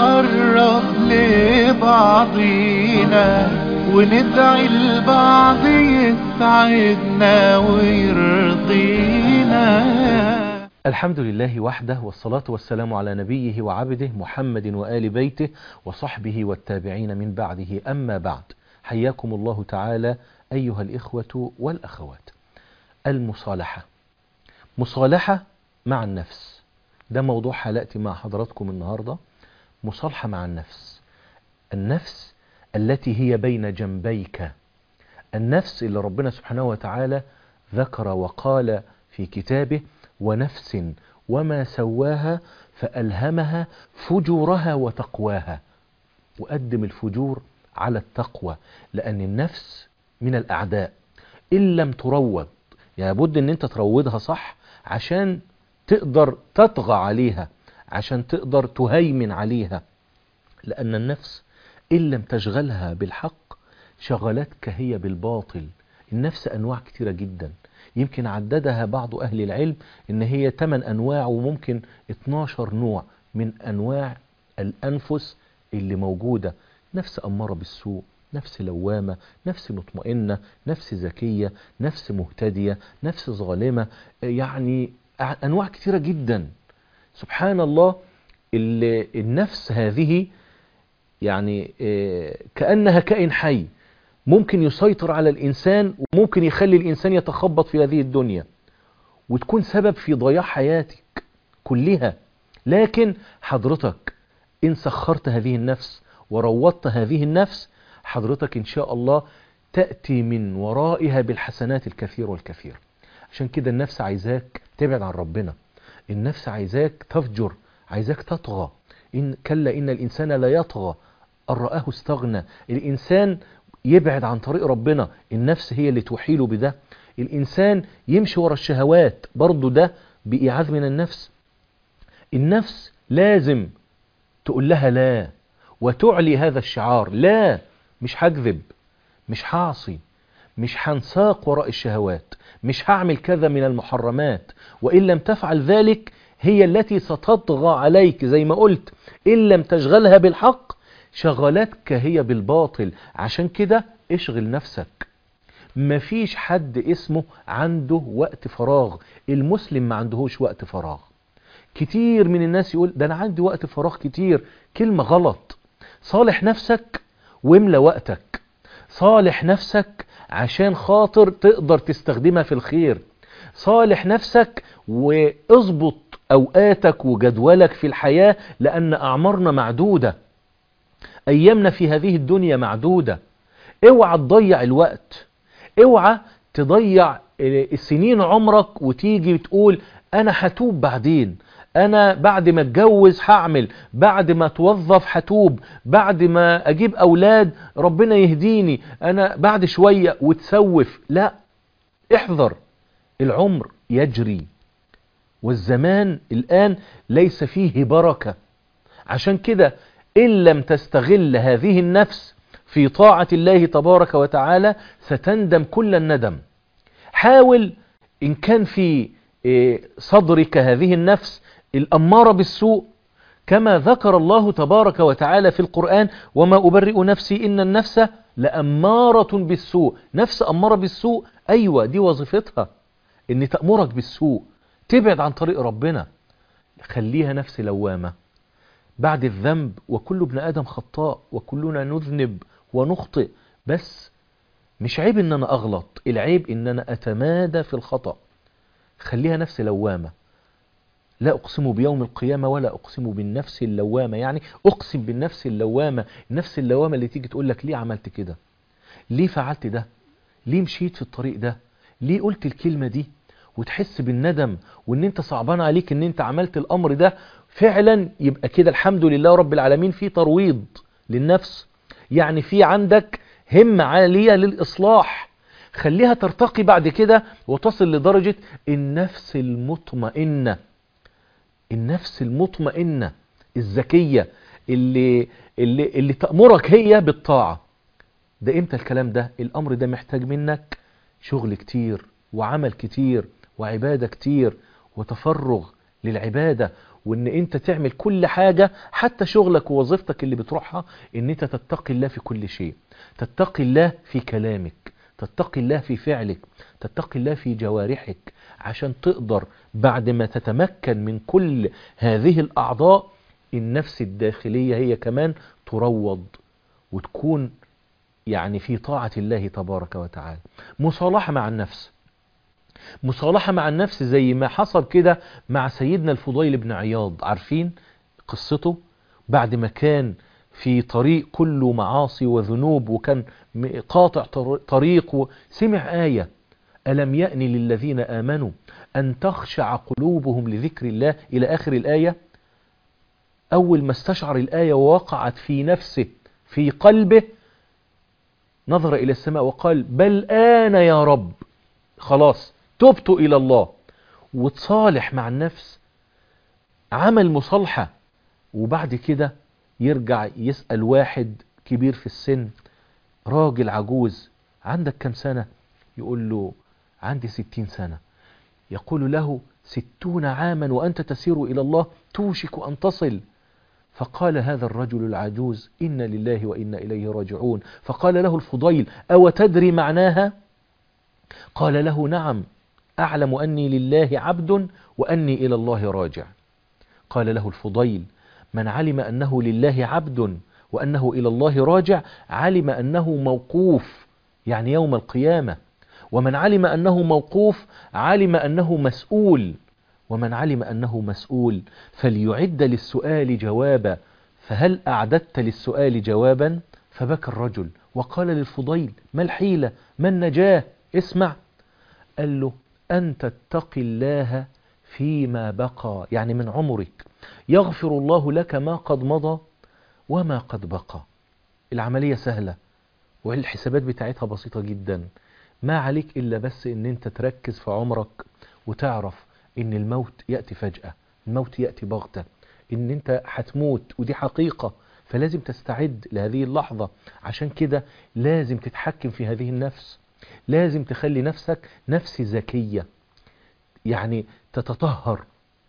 نقرب لبعضينا وندعي البعض يسعدنا ويرضينا الحمد لله وحده والصلاة والسلام على نبيه وعبده محمد وآل بيته وصحبه والتابعين من بعده أما بعد حياكم الله تعالى أيها الإخوة والأخوات المصالحة مصالحة مع النفس ده موضوع حلقتي مع حضراتكم النهاردة مصالحة مع النفس النفس التي هي بين جنبيك النفس اللي ربنا سبحانه وتعالى ذكر وقال في كتابه ونفس وما سواها فألهمها فجورها وتقواها وقدم الفجور على التقوى لأن النفس من الأعداء إن لم تروض يعني بد أن أنت تروضها صح عشان تقدر تطغى عليها عشان تقدر تهيمن عليها لأن النفس إن لم تشغلها بالحق شغلتك هي بالباطل النفس أنواع كتيرة جدا يمكن عددها بعض أهل العلم إن هي 8 أنواع وممكن 12 نوع من أنواع الأنفس اللي موجودة نفس أمارة بالسوء نفس لوامة نفس مطمئنة نفس ذكية نفس مهتدية نفس ظالمة يعني أنواع كثيرة جدا سبحان الله النفس هذه يعني كأنها كائن حي ممكن يسيطر على الإنسان وممكن يخلي الإنسان يتخبط في هذه الدنيا وتكون سبب في ضياع حياتك كلها لكن حضرتك إن سخرت هذه النفس وروضت هذه النفس حضرتك إن شاء الله تأتي من ورائها بالحسنات الكثير والكثير عشان كده النفس عايزاك تبعد عن ربنا النفس عايزاك تفجر عايزاك تطغى إن كلا إن الإنسان لا يطغى أن رآه استغنى الإنسان يبعد عن طريق ربنا النفس هي اللي توحيله بده الإنسان يمشي ورا الشهوات برضو ده بإعاذ من النفس النفس لازم تقول لها لا وتعلي هذا الشعار لا مش هكذب مش هعصي مش هنساق وراء الشهوات مش هعمل كذا من المحرمات وإن لم تفعل ذلك هي التي ستطغى عليك زي ما قلت إن لم تشغلها بالحق شغلتك هي بالباطل عشان كده اشغل نفسك مفيش حد اسمه عنده وقت فراغ المسلم ما عندهوش وقت فراغ كتير من الناس يقول ده انا عندي وقت فراغ كتير كلمة غلط صالح نفسك واملى وقتك صالح نفسك عشان خاطر تقدر تستخدمها في الخير صالح نفسك واظبط اوقاتك وجدولك في الحياة لان اعمارنا معدودة ايامنا في هذه الدنيا معدودة اوعى تضيع الوقت اوعى تضيع السنين عمرك وتيجي تقول انا هتوب بعدين انا بعد ما اتجوز هعمل بعد ما اتوظف هتوب بعد ما اجيب اولاد ربنا يهديني انا بعد شوية وتسوف لا احذر العمر يجري والزمان الان ليس فيه بركة عشان كده ان لم تستغل هذه النفس في طاعة الله تبارك وتعالى ستندم كل الندم حاول ان كان في صدرك هذه النفس الأمارة بالسوء كما ذكر الله تبارك وتعالى في القرآن وما أبرئ نفسي إن النفس لأمارة بالسوء نفس أمارة بالسوء أيوة دي وظيفتها إن تأمرك بالسوء تبعد عن طريق ربنا خليها نفس لوامة بعد الذنب وكل ابن آدم خطاء وكلنا نذنب ونخطئ بس مش عيب إن أنا أغلط العيب إن أنا أتمادى في الخطأ خليها نفس لوامة لا أقسم بيوم القيامة ولا أقسم بالنفس اللوامة يعني أقسم بالنفس اللوامة النفس اللوامة اللي تيجي تقول لك ليه عملت كده ليه فعلت ده ليه مشيت في الطريق ده ليه قلت الكلمة دي وتحس بالندم وان انت صعبان عليك ان انت عملت الامر ده فعلا يبقى كده الحمد لله رب العالمين في ترويض للنفس يعني في عندك همة عالية للإصلاح خليها ترتقي بعد كده وتصل لدرجة النفس المطمئنة النفس المطمئنة الذكية اللي, اللي, اللي تأمرك هي بالطاعة ده امتى الكلام ده الامر ده محتاج منك شغل كتير وعمل كتير وعبادة كتير وتفرغ للعبادة وان انت تعمل كل حاجة حتى شغلك ووظيفتك اللي بتروحها ان انت تتقي الله في كل شيء تتقي الله في كلامك تتقي الله في فعلك تتقي الله في جوارحك عشان تقدر بعد ما تتمكن من كل هذه الأعضاء النفس الداخلية هي كمان تروض وتكون يعني في طاعة الله تبارك وتعالى مصالحة مع النفس مصالحة مع النفس زي ما حصل كده مع سيدنا الفضيل بن عياض عارفين قصته بعد ما كان في طريق كله معاصي وذنوب وكان قاطع طريق وسمع آية ألم يأن للذين آمنوا أن تخشع قلوبهم لذكر الله إلى آخر الآية أول ما استشعر الآية ووقعت في نفسه في قلبه نظر إلى السماء وقال بل آن يا رب خلاص تبت إلى الله وتصالح مع النفس عمل مصالحة وبعد كده يرجع يسأل واحد كبير في السن راجل عجوز عندك كم سنة يقول له عندي ستين سنة يقول له ستون عاما وأنت تسير إلى الله توشك أن تصل فقال هذا الرجل العجوز إن لله وإنا إليه راجعون فقال له الفضيل أو تدري معناها قال له نعم أعلم أني لله عبد وأني إلى الله راجع قال له الفضيل من علم أنه لله عبد وأنه إلى الله راجع علم أنه موقوف يعني يوم القيامة ومن علم أنه موقوف علم أنه مسؤول ومن علم أنه مسؤول فليعد للسؤال جوابا فهل أعددت للسؤال جوابا فبكى الرجل وقال للفضيل ما الحيلة ما النجاة اسمع قال له أن تتقي الله فيما بقى يعني من عمرك يغفر الله لك ما قد مضى وما قد بقى العملية سهلة والحسابات بتاعتها بسيطة جدا ما عليك إلا بس إن أنت تركز في عمرك وتعرف إن الموت يأتي فجأة الموت يأتي بغتة إن أنت هتموت ودي حقيقة فلازم تستعد لهذه اللحظة عشان كده لازم تتحكم في هذه النفس لازم تخلي نفسك نفس ذكية يعني تتطهر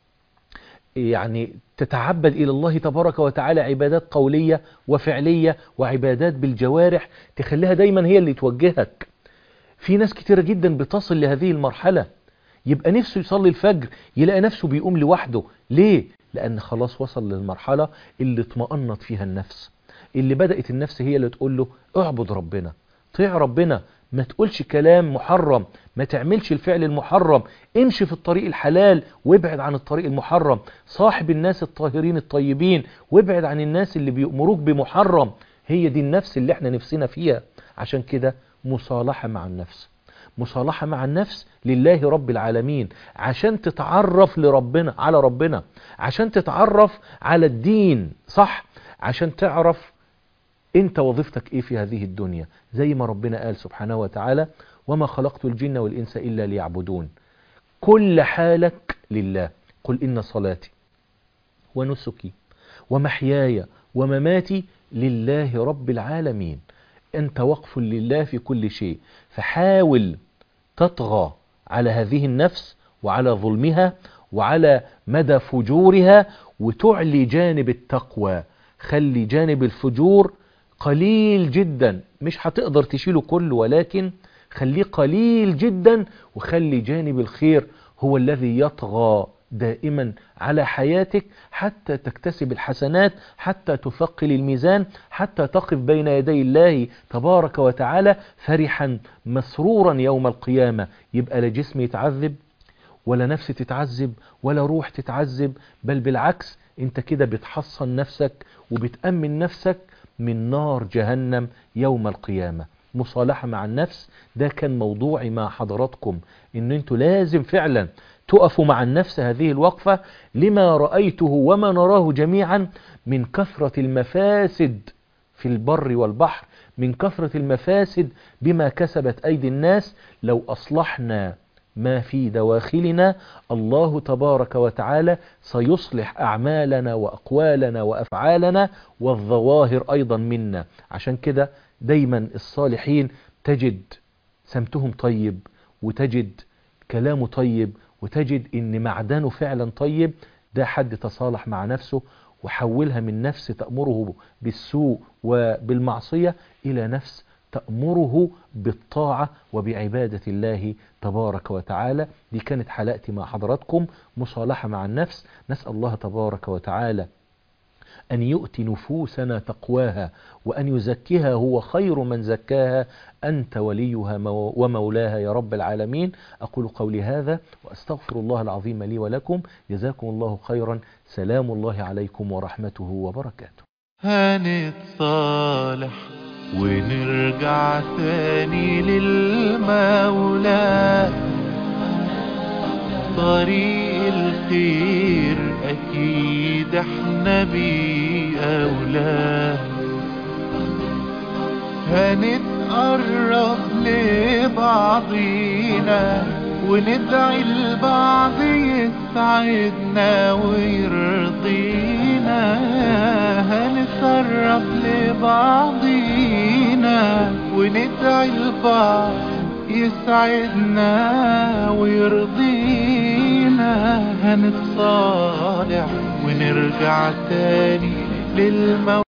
يعني تتعبد إلى الله تبارك وتعالى عبادات قولية وفعلية وعبادات بالجوارح تخليها دايما هي اللي توجهك في ناس كتيرة جدا بتصل لهذه المرحلة يبقى نفسه يصلي الفجر يلاقي نفسه بيقوم لوحده ليه؟ لأن خلاص وصل للمرحلة اللي اطمأنت فيها النفس اللي بدأت النفس هي اللي تقول له اعبد ربنا طيع ربنا ما تقولش كلام محرم ما تعملش الفعل المحرم امشي في الطريق الحلال وابعد عن الطريق المحرم صاحب الناس الطاهرين الطيبين وابعد عن الناس اللي بيأمروك بمحرم هي دي النفس اللي احنا نفسنا فيها عشان كده مصالحة مع النفس مصالحة مع النفس لله رب العالمين عشان تتعرف لربنا على ربنا عشان تتعرف على الدين صح عشان تعرف انت وظيفتك ايه في هذه الدنيا زي ما ربنا قال سبحانه وتعالى وما خلقت الجن والإنس إلا ليعبدون كل حالك لله قل إن صلاتي ونسكي ومحياي ومماتي لله رب العالمين أنت وقف لله في كل شيء فحاول تطغى على هذه النفس وعلى ظلمها وعلى مدى فجورها وتعلي جانب التقوى خلي جانب الفجور قليل جدا مش هتقدر تشيله كله ولكن خليه قليل جدا وخلي جانب الخير هو الذي يطغى دائما على حياتك حتى تكتسب الحسنات حتى تثقل الميزان حتى تقف بين يدي الله تبارك وتعالى فرحا مسرورا يوم القيامة يبقى لا جسم يتعذب ولا نفس تتعذب ولا روح تتعذب بل بالعكس انت كده بتحصن نفسك وبتأمن نفسك من نار جهنم يوم القيامة مصالحة مع النفس ده كان موضوعي مع حضراتكم ان انتوا لازم فعلا تقفوا مع النفس هذه الوقفة لما رأيته وما نراه جميعا من كثرة المفاسد في البر والبحر من كثرة المفاسد بما كسبت أيدي الناس لو أصلحنا ما في دواخلنا الله تبارك وتعالى سيصلح أعمالنا وأقوالنا وأفعالنا والظواهر أيضا منا عشان كده دايما الصالحين تجد سمتهم طيب وتجد كلامه طيب وتجد ان معدنه فعلا طيب ده حد تصالح مع نفسه وحولها من نفس تأمره بالسوء وبالمعصية إلى نفس تأمره بالطاعة وبعبادة الله تبارك وتعالى دي كانت حلقتي مع حضراتكم مصالحة مع النفس نسأل الله تبارك وتعالى أن يؤتي نفوسنا تقواها وأن يزكيها هو خير من زكاها أنت وليها ومولاها يا رب العالمين أقول قولي هذا وأستغفر الله العظيم لي ولكم جزاكم الله خيرا سلام الله عليكم ورحمته وبركاته هنتصالح ونرجع تاني للمولى طريق الخير أكيد احنا بيه أولى هنتقرب لبعضينا وندعي البعض يسعدنا ويرضينا هنتقرب لبعضينا وندعي البعض يسعدنا ويرضينا هنتصالح ونرجع تاني للموت